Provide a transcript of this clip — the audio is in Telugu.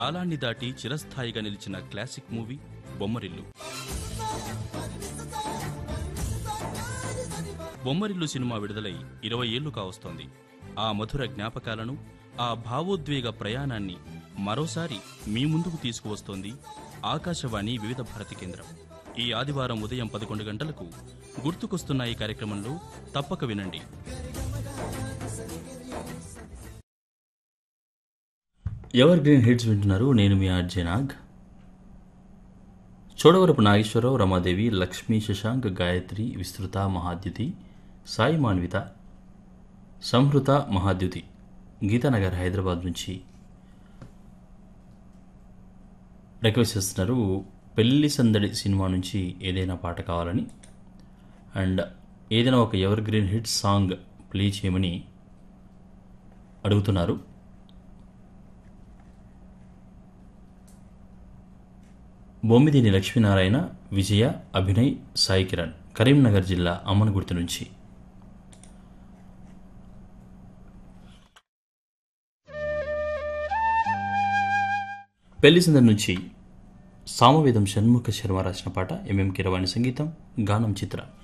కాలాన్ని దాటి చిరస్థాయిగా నిలిచిన classic movie Bommarillu Bommarillu cinema విడుదలై ఇరవై ఏళ్లు కావస్తోంది ఆ మధుర జ్ఞాపకాలను ఆ భావోద్వేగ ప్రయాణాన్ని మరోసారి మీ ముందుకు తీసుకువస్తోంది ఆకాశవాణి వివిధ భారతి కేంద్రం ఈ ఆదివారం ఉదయం పదకొండు గంటలకు గుర్తుకొస్తున్న ఈ కార్యక్రమంలో తప్పక వినండి ఎవర్ గ్రీన్ హిట్స్ వింటున్నారు నేను మీ ఆర్జే నాగ్ చోడవరపు నాగేశ్వరరావు రమాదేవి లక్ష్మీ శశాంక్ గాయత్రి విస్తృత మహాద్యుతి సాయి మాన్విత సంహృత మహాద్యుతి గీతానగర్ హైదరాబాద్ నుంచి రిక్వెస్ట్ చేస్తున్నారు పెళ్లి సందడి సినిమా నుంచి ఏదైనా పాట కావాలని అండ్ ఏదైనా ఒక evergreen hit song play చేయమని అడుగుతున్నారు బొమ్మిదిని లక్ష్మీనారాయణ విజయ అభినయ్ సాయి కిరణ్ కరీంనగర్ జిల్లా అమ్మనగుర్తి నుంచి పెళ్లి సందడి నుంచి సామవేదం షణ్ముఖ శర్మ రాసిన పాట ఎంఎం కిరవాణి సంగీతం గానం చిత్ర